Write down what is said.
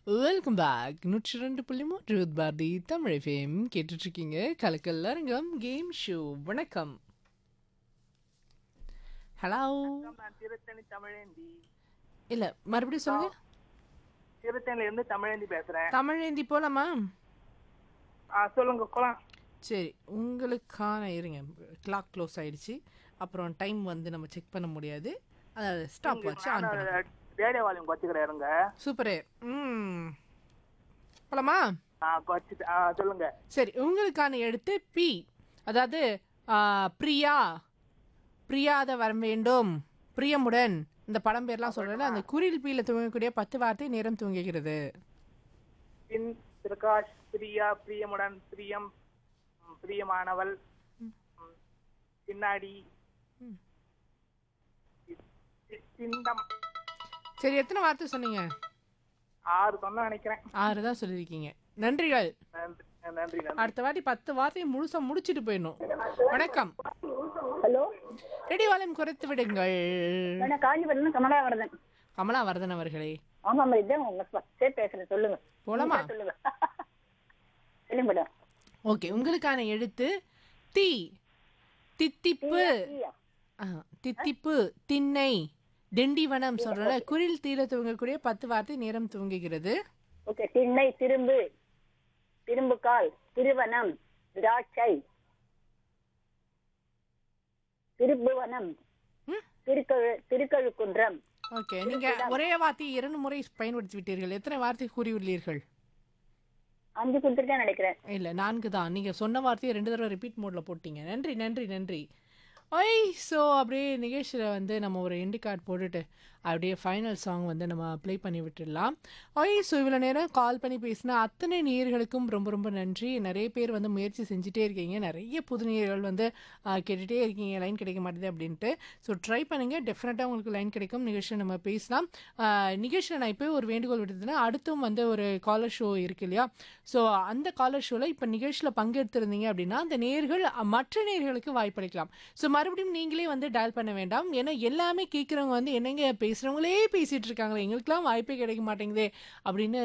Welcome back நூற்றி ரெண்டு புள்ளி மூன்று பாரதி தமிழ் ஃபேம் கேட்டுட்ருக்கீங்க கலக்கல் அரங்கம் கேம் ஷோ வணக்கம் ஹலோ நான் திருத்தணி தமிழேந்தி இல்லை மறுபடியும் சொல்லுங்க திருத்தணில இருந்து தமிழேந்தி பேசுறேன் தமிழேந்தி போலாமா ஆ, சொல்லுங்க குளம் சரி உங்களுக்கான இருங்க கிளாக் க்ளோஸ் ஆயிடுச்சு அப்புறம் டைம் வந்து நம்ம செக் பண்ண முடியாது அதாவது ஸ்டாப் வாட்ச் ஆன் பண்ண ரேடியோ வால்யூம் குறைச்சிக்கிறேன் இருங்க சூப்பரே ம் போலாமா ஆ குறைச்சிட்டு ஆ சொல்லுங்க சரி உங்களுக்கான எழுத்து பி அதாவது ஆ, பிரியா பிரியாத வர வேண்டும் பிரியமுடன் இந்த படம் பேர்லாம் சொல்றேன்ல அந்த குரில் பீல துவங்கக்கூடிய பத்து வார்த்தை நேரம் துவங்குகிறது பின் பிரகாஷ் பிரியா பிரியமுடன் பிரியம் ம், பிரியமானவள் ம், பின்னாடி சி- சிந்தம் சரி எத்தனை வார்த்தை சொன்னீங்க ஆறு சொன்ன நினைக்கிறேன் ஆறு தான் சொல்லியிருக்கீங்க நன்றிகள் நன்றி நன்றி நன்றி அடுத்த வாட்டி பத்து வார்த்தையை முழுசா முடிச்சிட்டு போயிடணும் வணக்கம் ஹலோ ரெடி வாலம் குறைத்து விடுங்கள் நான் காஞ்சிபுரம் கமலாவரதன் கமலா வரதன் அவர்களே ஆமா மேடம் இதான் உங்க ஃபர்ஸ்டே பேசுறேன் சொல்லுங்க போலாமா நீங்களே சொல்லுங்க சொல்லுங்க மேடம் ஓகே உங்களுக்கான எழுத்து தி தித்திப்பு டீயா? ஆ, தித்திப்பு திண்ணை திண்டிவனம் சொல்றல குரில் தீர துவங்கக்கூடிய பத்து வார்த்தை நேரம் துவங்குகிறது ஓகே திண்ணை திரும்பு திரும்புகால் திருவனம் திராட்சை திருப்புவனம் ம்? திருக்கழு திருக்கழுக்குன்றம் ஓகே நீங்க ஒரே வார்த்தையை இரண்டு முறை பயன்படுத்தி விட்டீர்கள் எத்தனை வார்த்தை கூறியுள்ளீர்கள் அஞ்சு கொடுத்துருக்கேன் நினைக்கிறேன் இல்ல நான்கு தான் நீங்க சொன்ன வார்த்தையை ரெண்டு தடவை ரிப்பீட் மோட்ல போட்டீங்க நன்றி நன்றி நன்றி ஒய் ஸோ அப்படியே நிகழ்ச்சியில் வந்து நம்ம ஒரு எண்டு கார்டு போட்டுட்டு அப்படியே ஃபைனல் சாங் வந்து நம்ம ப்ளே பண்ணி விட்டுடலாம் ஒய் ஸோ இவ்வளோ நேரம் கால் பண்ணி பேசின அத்தனை நேயர்களுக்கும் ரொம்ப ரொம்ப நன்றி நிறைய பேர் வந்து முயற்சி செஞ்சுட்டே இருக்கீங்க நிறைய புது நேயர்கள் வந்து ஆ, கேட்டுகிட்டே இருக்கீங்க லைன் கிடைக்க மாட்டேது அப்படின்ட்டு ஸோ ட்ரை பண்ணுங்கள் டெஃபினட்டாக உங்களுக்கு லைன் கிடைக்கும் நிகழ்ச்சியில் நம்ம பேசலாம் நிகழ்ச்சியில் நான் இப்போ ஒரு வேண்டுகோள் விட்டுதுன்னா அடுத்தும் வந்து ஒரு காலர் ஷோ இருக்கு இல்லையா ஸோ அந்த காலர் ஷோவில் இப்போ நிகழ்ச்சியில் பங்கெடுத்திருந்தீங்க அப்படின்னா அந்த நேர்கள் மற்ற நேர்களுக்கு வாய்ப்பளிக்கலாம் ஸோ மறுபடியும் நீங்களே வந்து டயல் பண்ண வேண்டாம் ஏன்னா எல்லாமே கேட்குறவங்க வந்து என்னங்க பேசுகிறவங்களே பேசிகிட்டு இருக்காங்களே எங்களுக்கெல்லாம் வாய்ப்பே கிடைக்க மாட்டேங்குதே அப்படின்னு